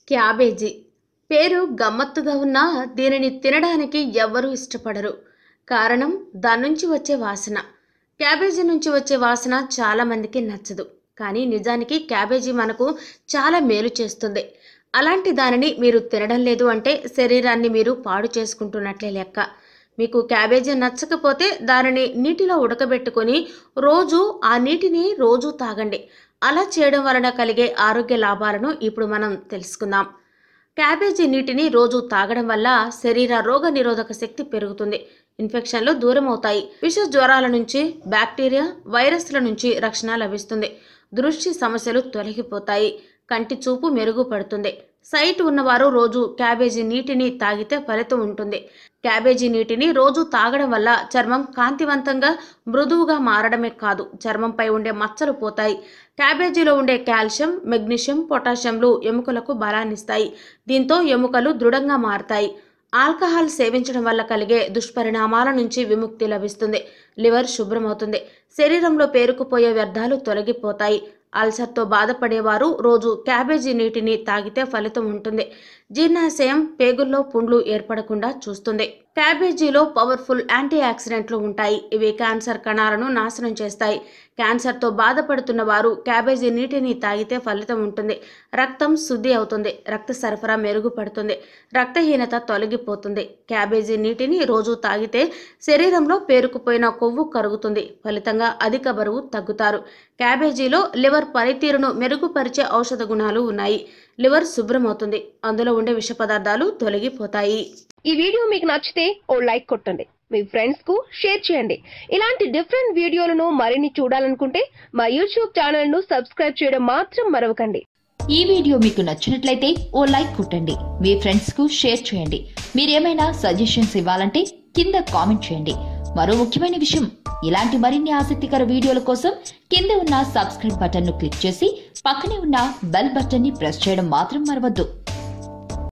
cabbage పేరు గమ్మత్తుగా ఉన్నా దీనిని తినడానికి ఎవ్వరూ ఇష్టపడరు కారణం దాని నుంచి వచ్చే వాసన క్యాబేజీ నుంచి వచ్చే వాసన చాలామందికి నచ్చదు కానీ నిజానికి క్యాబేజీ మనకు చాలా మేలు చేస్తుంది అలాంటి దానిని మీరు తినడం లేదు అంటే శరీరాన్ని మీరు పాడు చేసుకుంటున్నట్లే లెక్క మీకు క్యాబేజీ నచ్చకపోతే దానిని నీటిలో ఉడకబెట్టుకొని రోజు ఆ నీటిని రోజు తాగండి అలా చేయడం వలన కలిగే ఆరోగ్య లాభాలను ఇప్పుడు మనం తెలుసుకుందాం క్యాబేజీ నీటిని రోజు తాగడం వల్ల శరీర రోగ నిరోధక శక్తి పెరుగుతుంది ఇన్ఫెక్షన్లు దూరం అవుతాయి విష జ్వరాల నుంచి బ్యాక్టీరియా వైరస్ల నుంచి రక్షణ లభిస్తుంది దృష్టి సమస్యలు తొలగిపోతాయి కంటి చూపు మెరుగుపడుతుంది సైట్ ఉన్నవారు రోజు క్యాబేజీ నీటిని తాగితే ఫలితం ఉంటుంది క్యాబేజీ నీటిని రోజు తాగడం వల్ల చర్మం కాంతివంతంగా మృదువుగా మారడమే కాదు చర్మంపై ఉండే మచ్చలు పోతాయి క్యాబేజీలో ఉండే కాల్షియం మెగ్నీషియం పొటాషియంలు ఎముకలకు బలాన్నిస్తాయి దీంతో ఎముకలు దృఢంగా మారతాయి ఆల్కహాల్ సేవించడం వల్ల కలిగే దుష్పరిణామాల నుంచి విముక్తి లభిస్తుంది లివర్ శుభ్రమవుతుంది శరీరంలో పేరుకుపోయే వ్యర్థాలు తొలగిపోతాయి అల్సర్తో బాధపడేవారు రోజు క్యాబేజీ నీటిని తాగితే ఫలితం ఉంటుంది జీర్ణాశయం పేగుల్లో పుండ్లు ఏర్పడకుండా చూస్తుంది క్యాబేజీలో పవర్ఫుల్ యాంటీ ఆక్సిడెంట్లు ఉంటాయి ఇవి క్యాన్సర్ కణాలను నాశనం చేస్తాయి క్యాన్సర్తో బాధపడుతున్న వారు క్యాబేజీ నీటిని తాగితే ఫలితం ఉంటుంది రక్తం శుద్ధి అవుతుంది రక్త సరఫరా మెరుగుపడుతుంది రక్తహీనత తొలగిపోతుంది క్యాబేజీ నీటిని రోజు తాగితే శరీరంలో పేరుకుపోయిన కొవ్వు కరుగుతుంది ఫలితంగా అధిక బరువు తగ్గుతారు క్యాబేజీలో లివర్ పనితీరును మెరుగుపరిచే ఔషధ గుణాలు ఉన్నాయి లివర్ శుభ్రమవుతుంది అందులో ఉండే విష పదార్థాలు తొలగిపోతాయి ఈ వీడియో మీకు నచ్చితే ఓ లైక్ కొట్టండి మీ ఫ్రెండ్స్ కు షేర్ చేయండి ఇలాంటి డిఫరెంట్ వీడియోలను మరిన్ని చూడాలనుకుంటే మా యూట్యూబ్ ఛానల్ ను సబ్స్క్రైబ్ చేయడం మాత్రం మరవకండి ఈ వీడియో మీకు నచ్చినట్లయితే ఓ లైక్ కొట్టండి మీ ఫ్రెండ్స్ కు షేర్ చేయండి మీరేమైనా సజెషన్స్ ఇవ్వాలంటే కింద కామెంట్ చేయండి మరో ముఖ్యమైన విషయం ఇలాంటి మరిన్ని ఆసక్తికర వీడియోల కోసం కింద ఉన్న సబ్స్క్రైబ్ బటన్ ను క్లిక్ చేసి పక్కనే ఉన్న బెల్ బటన్ ని ప్రెస్ చేయడం మాత్రం మరవద్దు